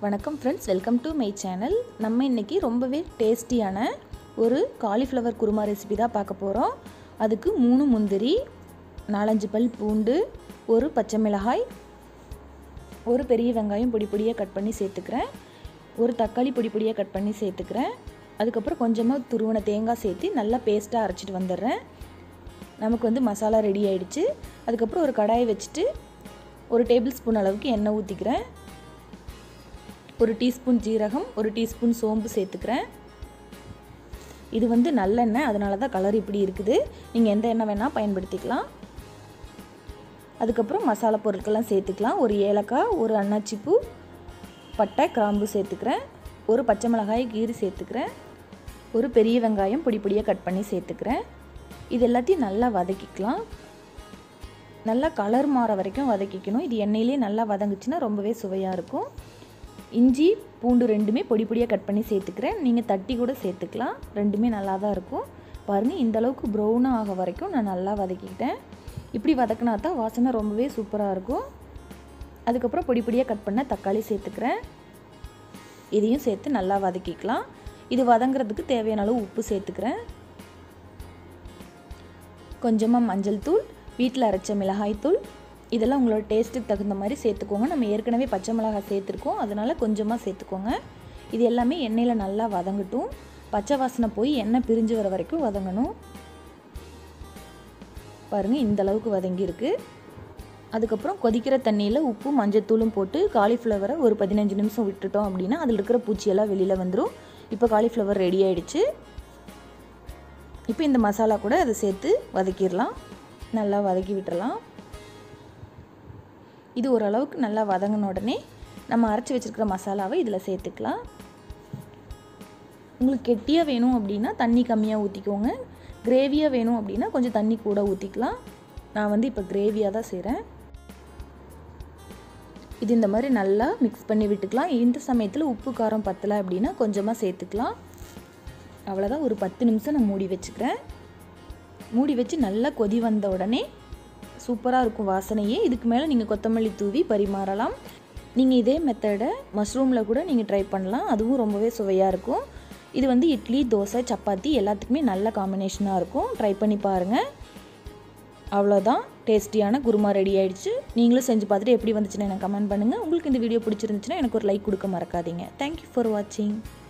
வணக்கம் friends welcome to my channel நம்ம இன்றைக்கி ரொம்பவே டேஸ்டியான ஒரு காலிஃப்ளவர் குருமா ரெசிபி தான் பார்க்க போகிறோம் அதுக்கு மூணு முந்திரி நாலஞ்சு பல் பூண்டு ஒரு பச்சை மிளகாய் ஒரு பெரிய வெங்காயம் பொடி பொடியாக கட் பண்ணி சேர்த்துக்கிறேன் ஒரு தக்காளி பொடி பொடியாக கட் பண்ணி சேர்த்துக்கிறேன் அதுக்கப்புறம் கொஞ்சமாக துருவன தேங்காய் சேர்த்து நல்லா பேஸ்ட்டாக அரைச்சிட்டு வந்துடுறேன் நமக்கு வந்து மசாலா ரெடி ஆயிடுச்சு அதுக்கப்புறம் ஒரு கடாயை வச்சுட்டு ஒரு டேபிள் ஸ்பூன் அளவுக்கு எண்ணெய் ஊற்றிக்கிறேன் ஒரு டீஸ்பூன் ஜீரகம் ஒரு டீஸ்பூன் சோம்பு சேர்த்துக்கிறேன் இது வந்து நல்லெண்ணெய் அதனால தான் கலர் இப்படி இருக்குது நீங்கள் எந்த எண்ணெய் வேணால் பயன்படுத்திக்கலாம் அதுக்கப்புறம் மசாலா பொருட்கள்லாம் சேர்த்துக்கலாம் ஒரு ஏலக்காய் ஒரு அன்னாச்சிப்பூ பட்டை கிராம்பு சேர்த்துக்கிறேன் ஒரு பச்சை மிளகாய் கீரி சேர்த்துக்கிறேன் ஒரு பெரிய வெங்காயம் பொடி பொடியாக கட் பண்ணி சேர்த்துக்கிறேன் இது எல்லாத்தையும் நல்லா வதக்கிக்கலாம் நல்லா கலர் மாற வரைக்கும் வதக்கிக்கணும் இது எண்ணெயிலே நல்லா வதங்குச்சுன்னா ரொம்பவே சுவையாக இருக்கும் இஞ்சி பூண்டு ரெண்டுமே பொடி பொடியாக கட் பண்ணி சேர்த்துக்கிறேன் நீங்கள் தட்டி கூட சேர்த்துக்கலாம் ரெண்டுமே நல்லா தான் இருக்கும் பாருங்கள் இந்த அளவுக்கு ப்ரௌனாக ஆக வரைக்கும் நான் நல்லா வதக்கிக்கிட்டேன் இப்படி வதக்கினா தான் வாசனை ரொம்பவே சூப்பராக இருக்கும் அதுக்கப்புறம் பொடி பொடியாக கட் பண்ண தக்காளி சேர்த்துக்கிறேன் இதையும் சேர்த்து நல்லா வதக்கிக்கலாம் இது வதங்குறதுக்கு தேவையான அளவு உப்பு சேர்த்துக்கிறேன் கொஞ்சமாக மஞ்சள் தூள் வீட்டில் அரைச்ச மிளகாய் தூள் இதெல்லாம் உங்களோட டேஸ்ட்டுக்கு தகுந்த மாதிரி சேர்த்துக்கோங்க நம்ம ஏற்கனவே பச்சை மிளகாய் சேர்த்துருக்கோம் அதனால் கொஞ்சமாக சேர்த்துக்கோங்க இது எல்லாமே எண்ணெயில் நல்லா வதங்கட்டும் பச்சை வாசனை போய் எண்ணெய் பிரிஞ்சு வர வரைக்கும் வதங்கணும் பாருங்கள் இந்த அளவுக்கு வதங்கியிருக்கு அதுக்கப்புறம் கொதிக்கிற தண்ணியில் உப்பு மஞ்சத்தூளும் போட்டு காலிஃப்ளவரை ஒரு பதினஞ்சு நிமிஷம் விட்டுட்டோம் அப்படின்னா அதில் இருக்கிற பூச்சியெல்லாம் வெளியில் வந்துடும் இப்போ காலிஃப்ளவர் ரெடி ஆயிடுச்சு இப்போ இந்த மசாலா கூட அதை சேர்த்து வதக்கிடலாம் நல்லா வதக்கி விட்டுறலாம் இது ஓரளவுக்கு நல்லா வதங்கின உடனே நம்ம அரைச்சி வச்சுருக்கிற மசாலாவை இதில் சேர்த்துக்கலாம் உங்களுக்கு கெட்டியாக வேணும் அப்படின்னா தண்ணி கம்மியாக ஊற்றிக்கோங்க கிரேவியாக வேணும் அப்படின்னா கொஞ்சம் தண்ணி கூட ஊற்றிக்கலாம் நான் வந்து இப்போ கிரேவியாக தான் செய்கிறேன் இது இந்த மாதிரி நல்லா மிக்ஸ் பண்ணி விட்டுக்கலாம் இந்த சமயத்தில் உப்பு காரம் பத்தலை அப்படின்னா கொஞ்சமாக சேர்த்துக்கலாம் அவ்வளோதான் ஒரு பத்து நிமிஷம் நான் மூடி வச்சுக்கிறேன் மூடி வச்சு நல்லா கொதி வந்த உடனே சூப்பராக இருக்கும் வாசனையே இதுக்கு மேலே நீங்கள் கொத்தமல்லி தூவி பரிமாறலாம் நீங்கள் இதே மெத்தடை மஷ்ரூமில் கூட நீங்கள் ட்ரை பண்ணலாம் அதுவும் ரொம்பவே சுவையாக இருக்கும் இது வந்து இட்லி தோசை சப்பாத்தி எல்லாத்துக்குமே நல்ல காம்பினேஷனாக இருக்கும் ட்ரை பண்ணி பாருங்கள் அவ்வளோதான் டேஸ்டியான குருமா ரெடி ஆயிடுச்சு நீங்களும் செஞ்சு பார்த்துட்டு எப்படி வந்துச்சுன்னு எனக்கு கமெண்ட் பண்ணுங்கள் உங்களுக்கு இந்த வீடியோ பிடிச்சிருந்துச்சுன்னா எனக்கு ஒரு லைக் கொடுக்க மறக்காதீங்க தேங்க்யூ ஃபார் வாட்சிங்